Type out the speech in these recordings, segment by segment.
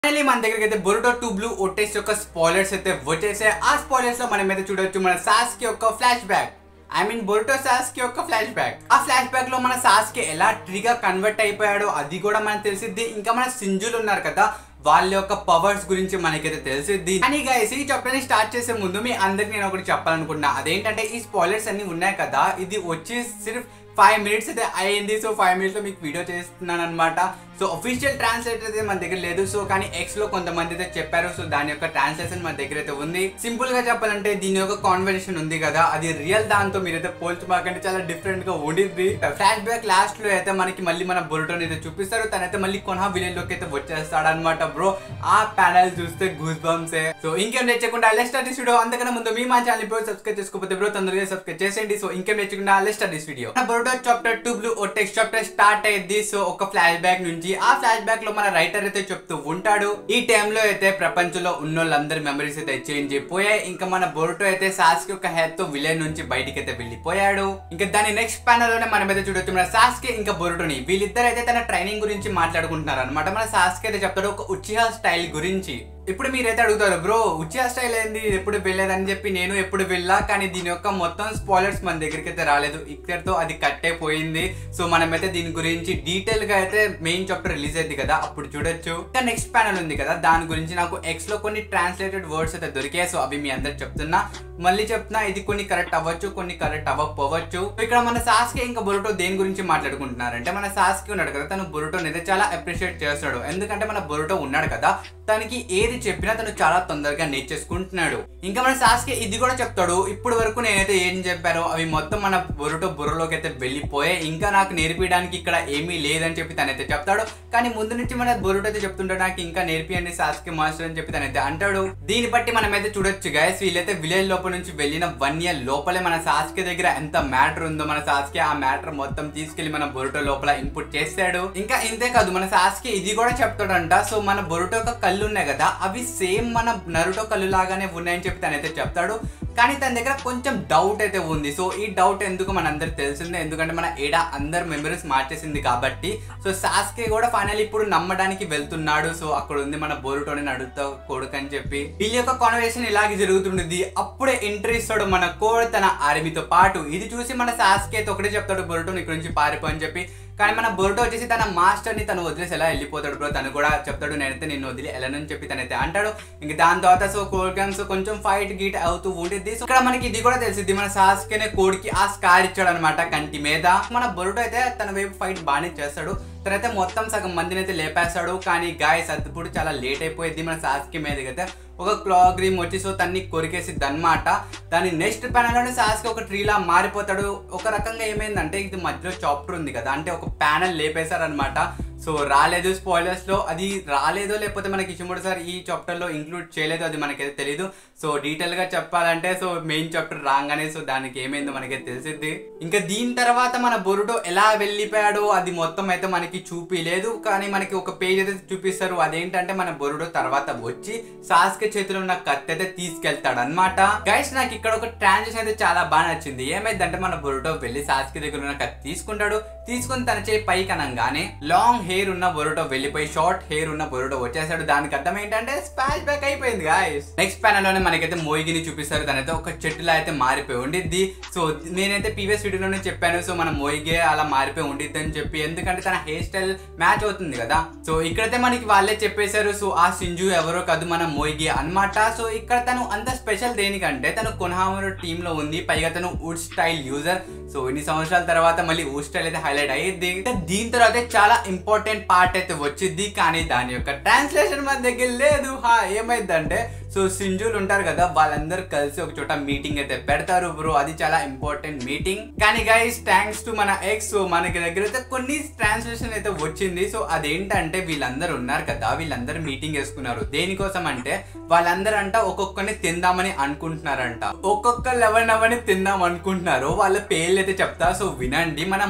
finally మన దగ్గరికి అయితే బొరుటో టూ బ్లూ ఒట్టేస్ యొక్క స్పాయిలర్స్ అయితే వచ్చేసాయి ఆ స్పాయిలర్స్ లో మనం అయితే చూడొచ్చు మన సాస్ కి యొక్క flash back I mean Boruto Sasuke యొక్క ఫ్లాష్ బ్యాక్ ఆ ఫ్లాష్ బ్యాక్ లో మన సాస్ కి ఎలా ట్రీగా కన్వర్ట్ అయిపోయాడో అది కూడా మనకు తెలిసిద్ది ఇంకా మన సింజులు ఉన్నారు కదా వాళ్ళ యొక్క పవర్స్ గురించి మనకైతే తెలిసిద్ది కానీ గైస్ ఈ చాప్టర్ ని స్టార్ట్ చేసే ముందు మీ అందరికి నేను ఒకటి చెప్పాలనుకుంటున్నా అదేంటంటే ఈ స్పాయిలర్స్ అన్ని ఉన్నాయి కదా ఇది వచ్చి సిర్ఫ్ ఫైవ్ మినిట్స్ అయితే అయింది సో ఫైవ్ మినిట్స్ లో మీకు వీడియో చేస్తున్నాను అనమాట సో అఫీషియల్ ట్రాన్స్లేటర్ అయితే మన దగ్గర లేదు సో కానీ ఎక్స్ లో కొంతమంది అయితే చెప్పారు సో దాని యొక్క ట్రాన్స్లేషన్ మన దగ్గర అయితే ఉంది సింపుల్ గా చెప్పాలంటే దీని యొక్క కాన్వర్సేషన్ ఉంది కదా అది రియల్ దాంతో మీరైతే పోల్చుమాకంటే చాలా డిఫరెంట్ గా ఉండిద్ది ఫ్లాష్ బ్యాక్ లాస్ట్ లో అయితే మనకి మళ్ళీ మన బొరుటోని అయితే చూపిస్తారు తనైతే మళ్ళీ కొనహా విలేజ్ లోకి అయితే వచ్చేస్తాడు అనమాట బ్రో ఆ ప్యానల్ చూస్తే గూస్ బంప్స్ సో ఇంకేం తెచ్చకుండా లెస్ట్ స్టార్ట్ వీడియో అంతకన్నా ముందు మీ మా ఛానల్ ఇప్పుడు సబ్స్క్రైబ్ చేసుకోకపోతే బ్రో తొందరగా సబ్స్క్రైబ్ చేసేయండి సో ఇంకేం తెచ్చకుండా లెస్ట్ start this video Boruto chapter two blue vortex chapter start అయ్యింది సో ఒక ఫ్లాష్ బ్యాక్ నుంచి ఆ ఫ్లాష్ బ్యాక్ లో మన రైటర్ అయితే చెప్తూ ఉంటాడు ఈ టైంలో అయితే ప్రపంచంలో ఉన్న వాళ్ళందరి మెమరీస్ అయితే చేంజ్ అయిపోయాయి ఇంకా మన బొరుటో అయితే సాస్కి ఒక హెల్త్ తో విలేజ్ నుంచి బయటికి అయితే వెళ్ళిపోయాడు ఇంకా దాని నెక్స్ట్ ప్యానల్ లోనే మనం అయితే చూడొచ్చు మన సాస్కి ఇంకా బొరుటోని వీళ్ళిద్దరు అయితే తన ట్రైనింగ్ గురించి మాట్లాడుకుంటున్నారు అనమాట మన సాస్కి అయితే చెప్తాడు ఒక ఉచిహా స్టైల్ గురించి ఇప్పుడు మీరైతే అడుగుతారు బ్రో ఉచియా స్టైల్ ఏంది ఎప్పుడు వెళ్ళలేదని చెప్పి నేను ఎప్పుడు వెళ్ళా కానీ దీని యొక్క మొత్తం స్పాయిలర్స్ మన దగ్గరికి అయితే రాలేదు ఇక్కడతో అది కట్ అయిపోయింది సో మనమైతే దీని గురించి డీటెయిల్ గా అయితే మెయిన్ చాప్టర్ రిలీజ్ అయింది కదా అప్పుడు చూడొచ్చు ఇంకా నెక్స్ట్ ప్యానల్ ఉంది కదా దాని గురించి నాకు ఎక్స్ లో కొన్ని ట్రాన్స్లేటెడ్ వర్డ్స్ అయితే దొరికాయి సో అవి మీ అందరికి చెప్తున్నా మళ్ళీ చెప్తున్నా ఇది కొన్ని కరెక్ట్ అవ్వచ్చు కొన్ని కరెక్ట్ అవ్వకపోవచ్చు ఇక్కడ మన సాస్కి ఇంకా బొరుటో దేని గురించి మాట్లాడుకుంటున్నారంటే మన సాస్కి ఉన్నాడు కదా తను బొరుటోని అయితే చాలా అప్రిషియేట్ చేస్తాడు ఎందుకంటే మన బొరుటో ఉన్నాడు కదా తనకి ఏది చెప్పినా తను చాలా తొందరగా నేర్చేసుకుంటున్నాడు ఇంకా మన సాస్కి ఇది కూడా చెప్తాడు ఇప్పుడు వరకు నేనైతే ఏం చెప్పారో అవి మొత్తం మన బొరుటో బుర్రలోకి అయితే వెళ్ళిపోయాయి ఇంకా నాకు నేర్పించడానికి ఇక్కడ ఏమీ లేదని చెప్పి తనైతే చెప్తాడు కానీ ముందు నుంచి మన బొరుటో అయితే చెప్తుంటాడు నాకు ఇంకా నేర్పియండి సాస్కి మాస్టర్ అని చెప్పి తనైతే అంటాడు దీన్ని బట్టి మనం అయితే చూడొచ్చు గైస్ వీళ్ళైతే విలేజ్ లోపల నుంచి వెళ్ళిన వన్ ఇయర్ లోపలే మన సాస్కి దగ్గర ఎంత మ్యాటర్ ఉందో మన సాస్కి ఆ మ్యాటర్ మొత్తం తీసుకెళ్లి మన బొరుటో లోపల ఇన్పుట్ చేస్తాడు ఇంకా ఇంతే కాదు మన సాస్కి ఇది కూడా చెప్తాడంట సో మన బొరుటో యొక్క కళ్ళు ఉన్నాయి కదా అవి సేమ్ మన నరుటో కళ్ళు లాగానే ఉన్నాయని చెప్పి తనైతే చెప్తాడు కానీ తన దగ్గర కొంచెం డౌట్ అయితే ఉంది సో ఈ డౌట్ ఎందుకు మన అందరికి తెలిసిందే ఎందుకంటే మన ఏడా అందరు మెమరీస్ మార్చేసింది కాబట్టి సో సాస్కే కూడా ఫైనల్ ఇప్పుడు నమ్మడానికి వెళ్తున్నాడు సో అక్కడ ఉంది మన బోరుటోని నడుతో కొడుకు అని చెప్పి వీళ్ళ యొక్క కాన్వర్సేషన్ ఇలాగే జరుగుతుండేది అప్పుడే ఎంట్రీ ఇస్తాడు మన కోడ్ తన ఆర్మీతో పాటు ఇది చూసి మన సాస్కే అయితే ఒకటే చెప్తాడు బొరుటోని ఇక్కడ నుంచి పారిపో అని చెప్పి కానీ మన బొరుటో వచ్చేసి తన మాస్టర్ ని తను వదిలేసి ఎలా వెళ్ళిపోతాడు బ్రో తను కూడా చెప్తాడు నేనైతే నిన్ను వదిలి వెళ్ళనని చెప్పి తనైతే అంటాడు ఇంక దాని తర్వాత సో కోడ్ గేమ్స్ కొంచెం ఫైట్ గీట్ అవుతూ ఉంటుంది సో ఇక్కడ మనకి ఇది కూడా తెలిసింది మన సాస్కేనే కోడికి ఆ స్కార్ ఇచ్చాడు అనమాట కంటి మీద మన బొరుటో అయితే తన వైపు ఫైట్ బాగానే చేస్తాడు తనైతే మొత్తం సగం మందిని అయితే లేపేస్తాడు కానీ గాయస్ అప్పుడు చాలా లేట్ అయిపోయింది మన సాస్కి మీదకి అయితే ఒక క్లాగ్రీమ్ వచ్చి సో తన్ని కొరికేసిద్ది అనమాట దాని నెక్స్ట్ ప్యానల్లోనే సాస్కి ఒక ట్రీలా మారిపోతాడు ఒక రకంగా ఏమైందంటే ఇది మధ్యలో చాప్టర్ ఉంది కదా అంటే ఒక ప్యానల్ లేపేశారనమాట సో రాలేదు స్పాయిలర్స్ లో అది రాలేదో లేకపోతే మనకి ఇచ్చిమూడు సార్ ఈ చాప్టర్ లో ఇంక్లూడ్ చేయలేదు అది మనకైతే తెలియదు సో డీటెయిల్ గా చెప్పాలంటే సో మెయిన్ చాప్టర్ రాగానే సో దానికి ఏమైందో మనకైతే తెలిసిద్ది ఇంకా దీని తర్వాత మన బొరుటో ఎలా వెళ్ళిపోయాడో అది మొత్తం అయితే మనకి చూపిలేదు కానీ మనకి ఒక పేజ్ అయితే చూపిస్తారు అదేంటంటే మన బొరుడో తర్వాత వచ్చి సాస్కే చేతిలో ఉన్న కత్తి అయితే తీసుకెళ్తాడు అనమాట గైస్ నాకు ఇక్కడ ఒక ట్రాన్సాక్షన్ అయితే చాలా బాగా నచ్చింది ఏమైందంటే మన బొరుటో వెళ్ళి సాస్కి దగ్గర ఉన్న కత్తి తీసుకుంటాడు తీసుకుని తన చేయి పైకి అనగానే లాంగ్ హెయిర్ ఉన్న బొరుటో వెళ్ళిపోయి షార్ట్ హెయిర్ ఉన్న బొరుటో వచ్చేసాడు దానికి అర్థం ఏంటంటే స్పాష్ బ్యాక్ అయిపోయింది గాయస్ నెక్స్ట్ ప్యానల్ లోనే మనకైతే మోయిగిని చూపిస్తారు తనైతే ఒక చెట్టులా అయితే మారిపోయి ఉండిద్ది సో నేనైతే ప్రీవియస్ వీడియోలోనే చెప్పాను సో మన మోయిగే అలా మారిపోయి ఉండిద్ది అని చెప్పి ఎందుకంటే తన హెయిర్ స్టైల్ మ్యాచ్ అవుతుంది కదా సో ఇక్కడైతే మనకి వాళ్ళే చెప్పేశారు సో ఆ సింజు ఎవరో కాదు మన మోయిగి అన్నమాట సో ఇక్కడ తను అంత స్పెషల్ దేనికంటే తను కొనహామరు టీమ్ లో ఉంది పైగా తను వుడ్ స్టైల్ యూజర్ సో ఇన్ని సంవత్సరాల తర్వాత మళ్ళీ వుడ్ స్టైల్ అయితే హైలైట్ అయ్యింది దీని తర్వాత చాలా ఇంపార్టెంట్ పార్ట్ అయితే వచ్చింది కానీ దాని యొక్క ట్రాన్స్లేషన్ మన దగ్గర లేదు హా ఏమైందంటే సో సింజులు ఉంటారు కదా వాళ్ళందరూ కలిసి ఒక చోట మీటింగ్ అయితే పెడతారు బ్రో అది చాలా ఇంపార్టెంట్ మీటింగ్ కానీ గైస్ థ్యాంక్స్ టు మన ఎక్స్ సో మనకి దగ్గర అయితే కొన్ని ట్రాన్స్లేషన్ అయితే వచ్చింది సో అదేంటంటే వీళ్ళందరూ ఉన్నారు కదా వీళ్ళందరూ మీటింగ్ వేసుకున్నారు దేనికోసం అంటే వాళ్ళందరూ అంట ఒక్కొక్కరిని తిందామని అనుకుంటున్నారంట ఒక్కొక్క లెవెన్ అవని తిందాం అనుకుంటున్నారు వాళ్ళ పేర్లు అయితే చెప్తా సో వినండి మన మోయిగి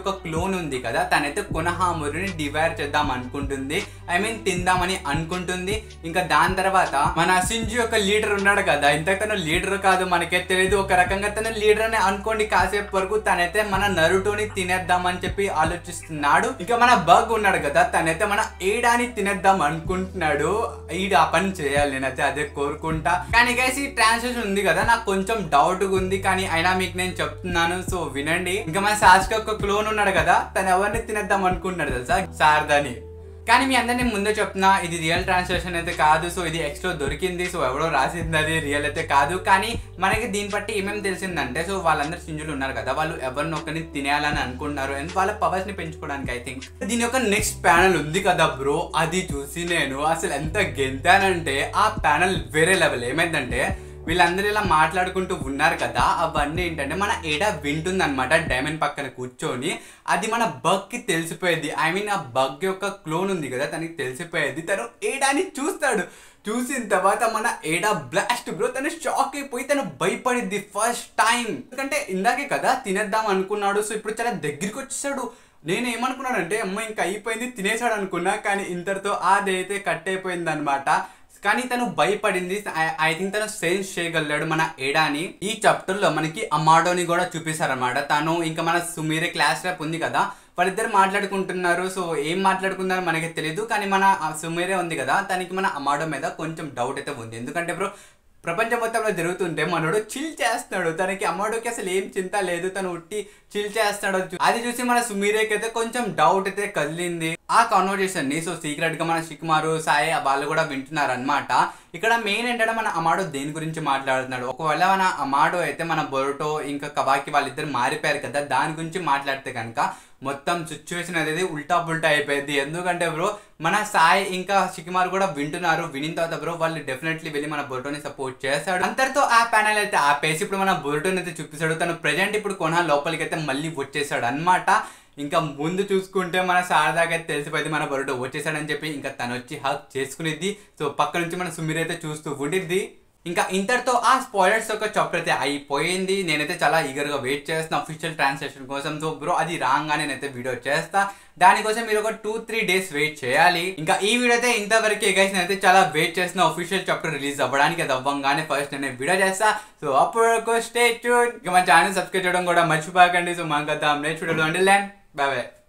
యొక్క క్లోన్ ఉంది కదా తనైతే కొనహామురుని డివైర్ చేద్దాం అనుకుంటుంది ఐ మీన్ తిందామని అనుకుంటుంది ఇంకా దాని తర్వాత మన సింజు యొక్క లీడర్ ఉన్నాడు కదా ఇంతకు తను లీడర్ కాదు మనకే తెలియదు ఒక రకంగా తను లీడర్ అని అనుకోండి కాసేపు వరకు తనైతే మన నరుటోని తినేద్దాం అని చెప్పి ఆలోచిస్తున్నాడు ఇంకా మన బగ్ ఉన్నాడు కదా తనైతే మన ఏడాని తినేద్దాం అనుకుంటున్నాడు ఈడు ఆ పని చేయాలి నేనైతే అదే కోరుకుంటా కానీ గైస్ ఈ ట్రాన్సాక్షన్ ఉంది కదా నాకు కొంచెం డౌట్ ఉంది కానీ అయినా మీకు నేను చెప్తున్నాను సో వినండి ఇంకా మన సాస్కి ఒక క్లోన్ ఉన్నాడు కదా తను ఎవరిని తినేద్దాం అనుకుంటున్నాడు తెలుసా శారదాని కానీ మీ అందరినీ ముందే చెప్తున్నా ఇది రియల్ ట్రాన్స్లేషన్ అయితే కాదు సో ఇది ఎక్స్ట్రా దొరికింది సో ఎవడో రాసింది అది రియల్ అయితే కాదు కానీ మనకి దీన్ని బట్టి ఏమేమి తెలిసిందంటే సో వాళ్ళందరూ సింజులు ఉన్నారు కదా వాళ్ళు ఎవరిని ఒకరిని తినేయాలని అనుకుంటున్నారు అండ్ వాళ్ళ పవర్స్ ని పెంచుకోవడానికి ఐ థింక్ దీని యొక్క నెక్స్ట్ ప్యానల్ ఉంది కదా బ్రో అది చూసి నేను అసలు ఎంత గెంతానంటే ఆ ప్యానల్ వేరే లెవెల్ ఏమైందంటే వీళ్ళందరూ ఇలా మాట్లాడుకుంటూ ఉన్నారు కదా అవన్నీ ఏంటంటే మన ఏడా వింటుంది అనమాట డైమండ్ పక్కన కూర్చొని అది మన బగ్ కి తెలిసిపోయేది ఐ మీన్ ఆ బగ్ యొక్క క్లోన్ ఉంది కదా తనకి తెలిసిపోయేది తను ఏడాని చూస్తాడు చూసిన తర్వాత మన ఏడా బ్లాస్ట్ బ్రో తను షాక్ అయిపోయి తను భయపడిద్ది ఫస్ట్ టైం ఎందుకంటే ఇందాకే కదా తినేద్దాం అనుకున్నాడు సో ఇప్పుడు చాలా దగ్గరికి వచ్చేసాడు నేను ఏమనుకున్నానంటే అమ్మ ఇంకా అయిపోయింది తినేసాడు అనుకున్నా కానీ ఇంతటితో అదైతే కట్ అయిపోయింది అనమాట కానీ తను భయపడింది ఐ థింక్ తను సెన్స్ చేయగలిగాడు మన ఏడాని ఈ చాప్టర్ లో మనకి అమాడోని కూడా చూపిస్తారనమాట తను ఇంకా మన సుమీరే క్లాస్ ర్యాప్ ఉంది కదా వాళ్ళిద్దరు మాట్లాడుకుంటున్నారు సో ఏం మాట్లాడుకున్నారో మనకి తెలియదు కానీ మన ఆ సుమీరే ఉంది కదా తనకి మన అమాడో మీద కొంచెం డౌట్ అయితే ఉంది ఎందుకంటే బ్రో ప్రపంచం మొత్తంలో జరుగుతుంటే మనోడు చిల్ చేస్తున్నాడు తనకి అమ్మోడికి అసలు ఏం చింత లేదు తను ఉట్టి చిల్ చేస్తున్నాడు చూ- అది చూసి మన సుమీరేకి అయితే కొంచెం డౌట్ అయితే కదిలింది ఆ కాన్వర్జేషన్ ని సో సీక్రెట్ గా మన శికుమారు సాయి వాళ్ళు కూడా వింటున్నారు అనమాట ఇక్కడ మెయిన్ ఏంటంటే మన అమాడో దేని గురించి మాట్లాడుతున్నాడు ఒకవేళ మన అమాడో అయితే మన బొరటో ఇంకా కబాకి వాళ్ళిద్దరు మారిపోయారు కదా దాని గురించి మాట్లాడితే కనుక మొత్తం సిచ్యువేషన్ అనేది ఉల్టా పుల్టా అయిపోయింది ఎందుకంటే బ్రో మన సాయి ఇంకా శికిమార్ కూడా వింటున్నారు వినిన తర్వాత బ్రో వాళ్ళు డెఫినెట్లీ వెళ్ళి మన బొరటోని సపోర్ట్ చేస్తాడు అంతటితో ఆ ప్యానల్ అయితే ఆపేసి ఇప్పుడు మన బొరటోని అయితే చూపిస్తాడు తను ప్రజెంట్ ఇప్పుడు కొన లోపలికి అయితే మళ్ళీ వచ్చేసాడు అన్నమాట ఇంకా ముందు చూసుకుంటే మన శారదాకి అయితే తెలిసిపోయింది మన బొరటో వచ్చేసాడని చెప్పి ఇంకా తను వచ్చి హక్ చేసుకునేది సో పక్క నుంచి మన సుమీర్ అయితే చూస్తూ ఉండిద్ది ఇంకా ఇంతటితో ఆ స్పాయిలర్స్ యొక్క చాప్టర్ అయితే అయిపోయింది నేనైతే చాలా ఈగర్ గా వెయిట్ చేస్తున్నా అఫీషియల్ ట్రాన్సాక్షన్ కోసం సో బ్రో అది రాగానే నేనైతే వీడియో చేస్తా దానికోసం మీరు ఒక టూ త్రీ డేస్ వెయిట్ చేయాలి ఇంకా ఈ వీడియో అయితే ఇంతవరకే గైస్ నేనైతే చాలా వెయిట్ చేస్తున్నా అఫీషియల్ చాప్టర్ రిలీజ్ అవ్వడానికి అది అవ్వంగానే ఫస్ట్ నేను వీడియో చేస్తా సో అప్పుడు స్టే ట్యూన్ ఇంకా మన ఛానల్ సబ్స్క్రైబ్ చేయడం కూడా మర్చిపోకండి సో మనం కదా నెక్స్ట్ వీడియోలో అండి ల్యాండ్ బాయ్ బాయ్